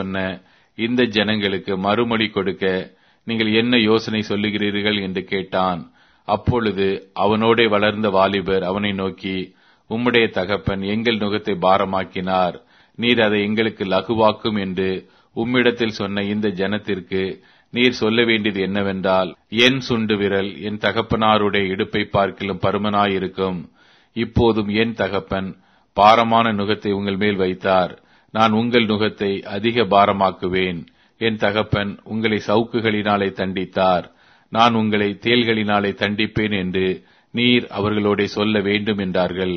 சொன்ன இந்த ஜனங்களுக்கு மறுமொழி கொடுக்க நீங்கள் என்ன யோசனை சொல்லுகிறீர்கள் என்று கேட்டான் அப்பொழுது அவனோடே வளர்ந்த வாலிபர் அவனை நோக்கி உம்முடைய தகப்பன் எங்கள் நுகத்தை பாரமாக்கினார் நீர் அதை எங்களுக்கு லகுவாக்கும் என்று உம்மிடத்தில் சொன்ன இந்த ஜனத்திற்கு நீர் சொல்ல வேண்டியது என்னவென்றால் என் சுண்டு விரல் என் தகப்பனாருடைய இடுப்பை பார்க்கிலும் பருமனாயிருக்கும் இப்போதும் என் தகப்பன் பாரமான நுகத்தை உங்கள் மேல் வைத்தார் நான் உங்கள் நுகத்தை அதிக பாரமாக்குவேன் என் தகப்பன் உங்களை சவுக்குகளினாலே தண்டித்தார் நான் உங்களை தேல்களினாலே தண்டிப்பேன் என்று நீர் அவர்களோட சொல்ல வேண்டும் என்றார்கள்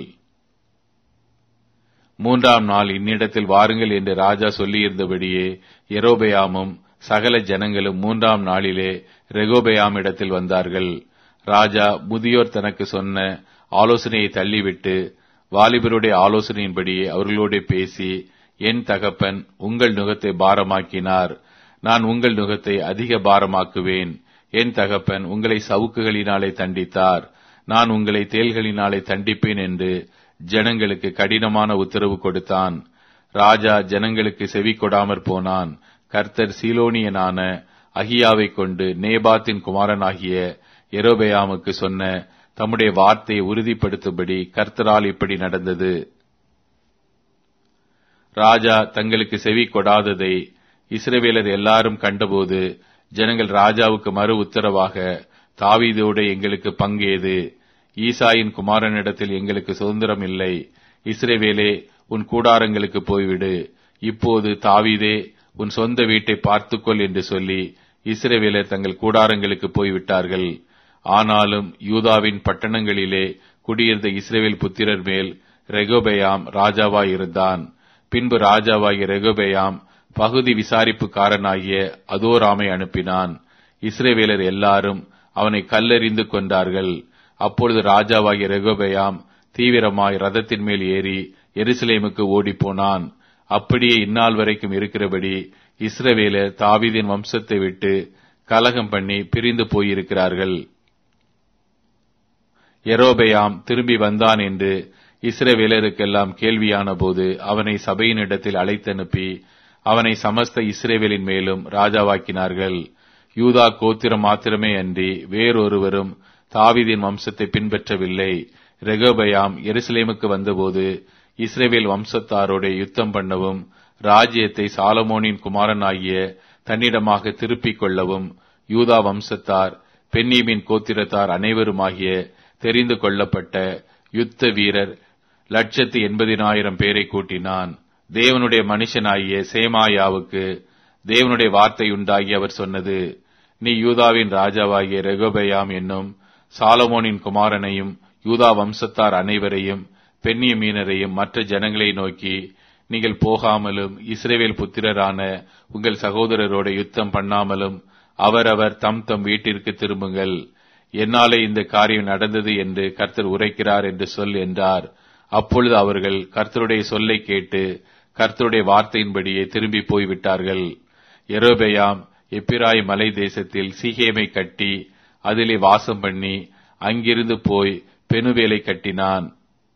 மூன்றாம் நாள் இன்னிடத்தில் வாருங்கள் என்று ராஜா சொல்லியிருந்தபடியே எரோபயாமும் சகல ஜனங்களும் மூன்றாம் நாளிலே ரெகோபயாமிடத்தில் வந்தார்கள் ராஜா முதியோர் தனக்கு சொன்ன ஆலோசனையை தள்ளிவிட்டு வாலிபருடைய ஆலோசனையின்படியே அவர்களோட பேசி என் தகப்பன் உங்கள் நுகத்தை பாரமாக்கினார் நான் உங்கள் நுகத்தை அதிக பாரமாக்குவேன் என் தகப்பன் உங்களை சவுக்குகளினாலே தண்டித்தார் நான் உங்களை தேல்களினாலே தண்டிப்பேன் என்று ஜனங்களுக்கு கடினமான உத்தரவு கொடுத்தான் ராஜா ஜனங்களுக்கு செவி கொடாமற் போனான் கர்த்தர் சீலோனியனான அகியாவை கொண்டு நேபாத்தின் குமாரனாகிய எரோபயாமுக்கு சொன்ன தம்முடைய வார்த்தையை உறுதிப்படுத்தும்படி கர்த்தரால் இப்படி நடந்தது ராஜா தங்களுக்கு செவி கொடாததை இஸ்ரவேலர் எல்லாரும் கண்டபோது ஜனங்கள் ராஜாவுக்கு மறு உத்தரவாக தாவீதோடு எங்களுக்கு பங்கேது ஈசாயின் குமாரனிடத்தில் எங்களுக்கு சுதந்திரம் இல்லை இஸ்ரேவேலே உன் கூடாரங்களுக்கு போய்விடு இப்போது தாவீதே உன் சொந்த வீட்டை பார்த்துக்கொள் என்று சொல்லி இஸ்ரேவேலர் தங்கள் கூடாரங்களுக்கு போய்விட்டார்கள் ஆனாலும் யூதாவின் பட்டணங்களிலே குடியிருந்த இஸ்ரேவேல் புத்திரர் மேல் ரெகோபெயாம் ராஜாவாய் இருந்தான் பின்பு ராஜாவாகிய ரெகோபெயாம் பகுதி விசாரிப்புக்காரனாகிய அதோராமை அனுப்பினான் இஸ்ரேவேலர் எல்லாரும் அவனை கல்லெறிந்து கொண்டார்கள் அப்பொழுது ராஜாவாகிய ரெகோபெயாம் தீவிரமாய் ரதத்தின் மேல் ஏறி எருசலேமுக்கு ஓடிப்போனான் அப்படியே இந்நாள் வரைக்கும் இருக்கிறபடி இஸ்ரவேலர் தாவீதின் வம்சத்தை விட்டு கலகம் பண்ணி பிரிந்து போயிருக்கிறார்கள் எரோபெயாம் திரும்பி வந்தான் என்று இஸ்ரவேலருக்கெல்லாம் கேள்வியான போது அவனை சபையினிடத்தில் அழைத்தனுப்பி அவனை சமஸ்த இஸ்ரேவேலின் மேலும் ராஜாவாக்கினார்கள் யூதா கோத்திரம் மாத்திரமே அன்றி வேறொருவரும் தாவீதின் வம்சத்தை பின்பற்றவில்லை ரெகோபயாம் எருசலேமுக்கு வந்தபோது இஸ்ரேவேல் வம்சத்தாரோட யுத்தம் பண்ணவும் ராஜ்யத்தை சாலமோனின் குமாரனாகிய தன்னிடமாக திருப்பிக் கொள்ளவும் யூதா வம்சத்தார் பென்னீமின் கோத்திரத்தார் அனைவருமாகிய தெரிந்து கொள்ளப்பட்ட யுத்த வீரர் லட்சத்து எண்பதினாயிரம் பேரை கூட்டினான் தேவனுடைய மனுஷனாகிய சேமாயாவுக்கு தேவனுடைய வார்த்தை உண்டாகி அவர் சொன்னது நீ யூதாவின் ராஜாவாகிய ரெகோபயாம் என்னும் சாலமோனின் குமாரனையும் யூதா வம்சத்தார் அனைவரையும் பெண்ணிய மீனரையும் மற்ற ஜனங்களை நோக்கி நீங்கள் போகாமலும் இஸ்ரேவேல் புத்திரரான உங்கள் சகோதரரோட யுத்தம் பண்ணாமலும் அவரவர் தம் தம் வீட்டிற்கு திரும்புங்கள் என்னாலே இந்த காரியம் நடந்தது என்று கர்த்தர் உரைக்கிறார் என்று சொல் என்றார் அப்பொழுது அவர்கள் கர்த்தருடைய சொல்லை கேட்டு கர்த்தருடைய வார்த்தையின்படியே திரும்பி போய்விட்டார்கள் எரோபெயாம் எப்பிராய் மலை தேசத்தில் சீகேமை கட்டி அதிலே வாசம் பண்ணி அங்கிருந்து போய் பெனுவேலை கட்டினான்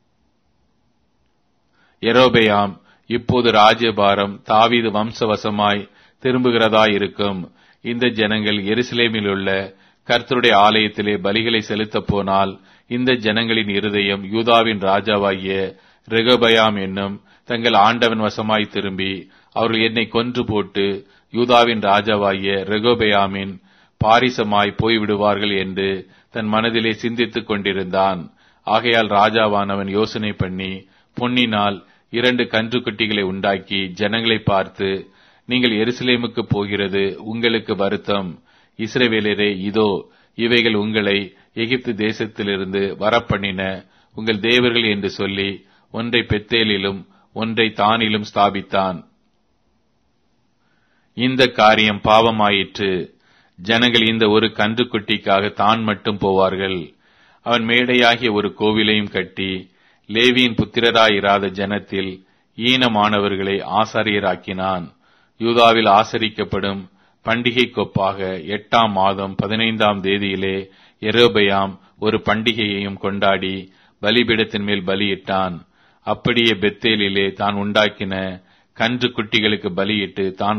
எரோபெயாம் இப்போது ராஜ்யபாரம் தாவீது வம்சவசமாய் திரும்புகிறதாயிருக்கும் இந்த ஜனங்கள் எருசலேமில் உள்ள கர்த்தருடைய ஆலயத்திலே பலிகளை செலுத்தப் போனால் இந்த ஜனங்களின் இருதயம் யூதாவின் ராஜாவாகிய ரெகபயாம் என்னும் தங்கள் ஆண்டவன் வசமாய் திரும்பி அவர்கள் என்னை கொன்று போட்டு யூதாவின் ராஜாவாகிய ரெகோபயாமின் பாரிசமாய் போய்விடுவார்கள் என்று தன் மனதிலே சிந்தித்துக் கொண்டிருந்தான் ஆகையால் ராஜாவானவன் யோசனை பண்ணி பொன்னினால் இரண்டு கன்றுக்குட்டிகளை உண்டாக்கி ஜனங்களை பார்த்து நீங்கள் எருசலேமுக்கு போகிறது உங்களுக்கு வருத்தம் இஸ்ரவேலரே இதோ இவைகள் உங்களை எகிப்து தேசத்திலிருந்து வரப்பண்ணின உங்கள் தேவர்கள் என்று சொல்லி ஒன்றை பெத்தேலிலும் ஒன்றை தானிலும் ஸ்தாபித்தான் இந்த காரியம் பாவமாயிற்று ஜனங்கள் இந்த ஒரு கன்றுக்குட்டிக்காக தான் மட்டும் போவார்கள் அவன் மேடையாகிய ஒரு கோவிலையும் கட்டி லேவியின் புத்திரராயிராத ஜனத்தில் ஈனமானவர்களை ஆசாரியராக்கினான் யூதாவில் ஆசரிக்கப்படும் பண்டிகை கொப்பாக எட்டாம் மாதம் பதினைந்தாம் தேதியிலே எரோபயாம் ஒரு பண்டிகையையும் கொண்டாடி பலிபீடத்தின் மேல் பலியிட்டான் அப்படியே பெத்தேலிலே தான் உண்டாக்கின கன்று குட்டிகளுக்கு பலியிட்டு தான்